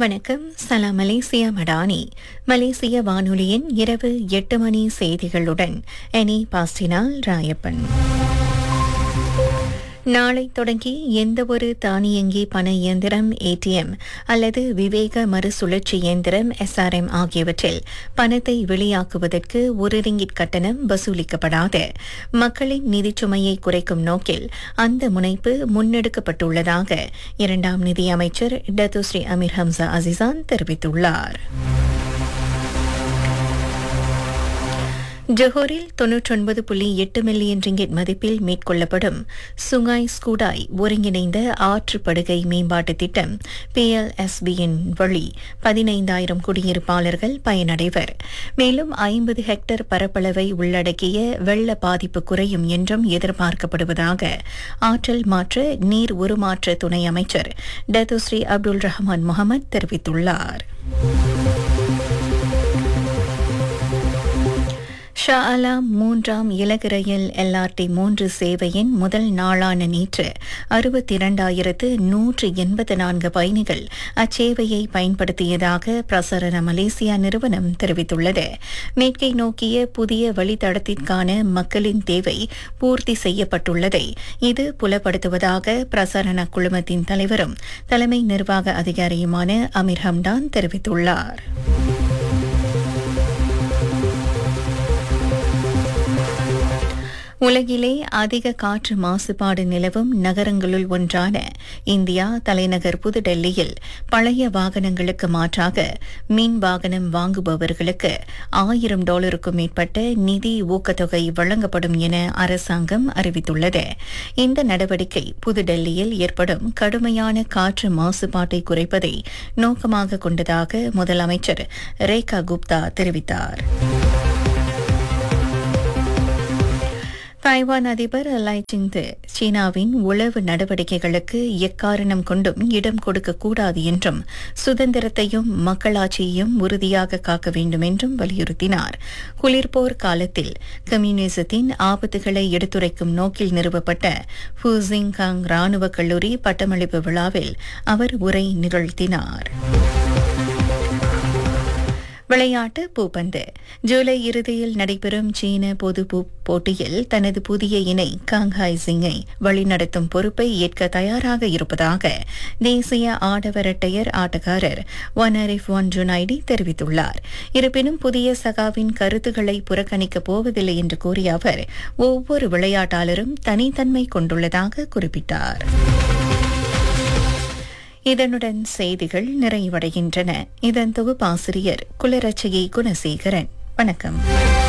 வணக்கம் சலாம் மலேசியா மடானி மலேசிய வானொலியின் இரவு எட்டு மணி செய்திகளுடன் எனி பாஸ்டினால் ராயப்பன் நாளை தொடங்கி எந்தவொரு தானியங்கி பண இயந்திரம் ஏடிஎம் அல்லது விவேக மறுசுழற்சி இயந்திரம் எஸ்ஆர்எம் ஆகியவற்றில் பணத்தை வெளியாக்குவதற்கு ஒரு ரிங்கிட் கட்டணம் வசூலிக்கப்படாது மக்களின் நிதிச் சுமையை குறைக்கும் நோக்கில் அந்த முனைப்பு முன்னெடுக்கப்பட்டுள்ளதாக இரண்டாம் நிதியமைச்சர் டத்துஸ்ரீ அமீர் ஹம்சா அசிசான் தெரிவித்துள்ளார் ஜொஹோரில் தொன்னூற்றொன்பது புள்ளி எட்டு மில்லியன் ரிங்கெட் மதிப்பில் மேற்கொள்ளப்படும் சுங்காய் ஸ்கூடாய் ஒருங்கிணைந்த ஆற்று படுகை மேம்பாட்டு திட்டம் பிஎல்எஸ்பியின் வழி பதினைந்தாயிரம் குடியிருப்பாளர்கள் பயனடைவர் மேலும் ஐம்பது ஹெக்டேர் பரப்பளவை உள்ளடக்கிய வெள்ள பாதிப்பு குறையும் என்றும் எதிர்பார்க்கப்படுவதாக ஆற்றல் மாற்ற நீர் உருமாற்ற துணை அமைச்சர் டத்துஸ்ரீ அப்துல் ரஹ்மான் முகமது தெரிவித்துள்ளார் ஷா அலாம் மூன்றாம் இலகு ரயில் எல்ஆர்டி மூன்று சேவையின் முதல் நாளான நேற்று அறுபத்தி இரண்டாயிரத்து நூற்று எண்பத்து நான்கு பயணிகள் அச்சேவையை பயன்படுத்தியதாக பிரசரண மலேசியா நிறுவனம் தெரிவித்துள்ளது மேற்கை நோக்கிய புதிய வழித்தடத்திற்கான மக்களின் தேவை பூர்த்தி செய்யப்பட்டுள்ளதை இது புலப்படுத்துவதாக பிரசரண குழுமத்தின் தலைவரும் தலைமை நிர்வாக அதிகாரியுமான அமீர் ஹம்டான் தெரிவித்துள்ளார் உலகிலே அதிக காற்று மாசுபாடு நிலவும் நகரங்களுள் ஒன்றான இந்தியா தலைநகர் புதுடெல்லியில் பழைய வாகனங்களுக்கு மாற்றாக மின் வாகனம் வாங்குபவர்களுக்கு ஆயிரம் டாலருக்கும் மேற்பட்ட நிதி ஊக்கத்தொகை வழங்கப்படும் என அரசாங்கம் அறிவித்துள்ளது இந்த நடவடிக்கை புதுடெல்லியில் ஏற்படும் கடுமையான காற்று மாசுபாட்டை குறைப்பதை நோக்கமாக கொண்டதாக முதலமைச்சர் ரேகா குப்தா தெரிவித்தார் தாய்வான் அதிபர் லை சிங்து சீனாவின் உளவு நடவடிக்கைகளுக்கு எக்காரணம் கொண்டும் இடம் கொடுக்கக்கூடாது என்றும் சுதந்திரத்தையும் மக்களாட்சியையும் உறுதியாக காக்க வேண்டும் என்றும் வலியுறுத்தினார் குளிர்போர் காலத்தில் கம்யூனிசத்தின் ஆபத்துகளை எடுத்துரைக்கும் நோக்கில் நிறுவப்பட்ட ஃபூசிங்காங் ராணுவ கல்லூரி பட்டமளிப்பு விழாவில் அவர் உரை நிகழ்த்தினார் விளையாட்டு பூப்பந்து ஜூலை இறுதியில் நடைபெறும் சீன பொது போட்டியில் தனது புதிய இணை காங்ஹாய் சிங்கை வழிநடத்தும் பொறுப்பை ஏற்க தயாராக இருப்பதாக தேசிய ஆடவர் இரட்டையர் ஆட்டக்காரர் ஒனரிஃப் ஒன் ஜுனைடி தெரிவித்துள்ளார் இருப்பினும் புதிய சகாவின் கருத்துக்களை புறக்கணிக்கப் போவதில்லை என்று கூறிய அவர் ஒவ்வொரு விளையாட்டாளரும் தனித்தன்மை கொண்டுள்ளதாக குறிப்பிட்டார் இதனுடன் செய்திகள் நிறைவடைகின்றன இதன் தொகுப்பாசிரியர் குலரட்சியை குணசேகரன் வணக்கம்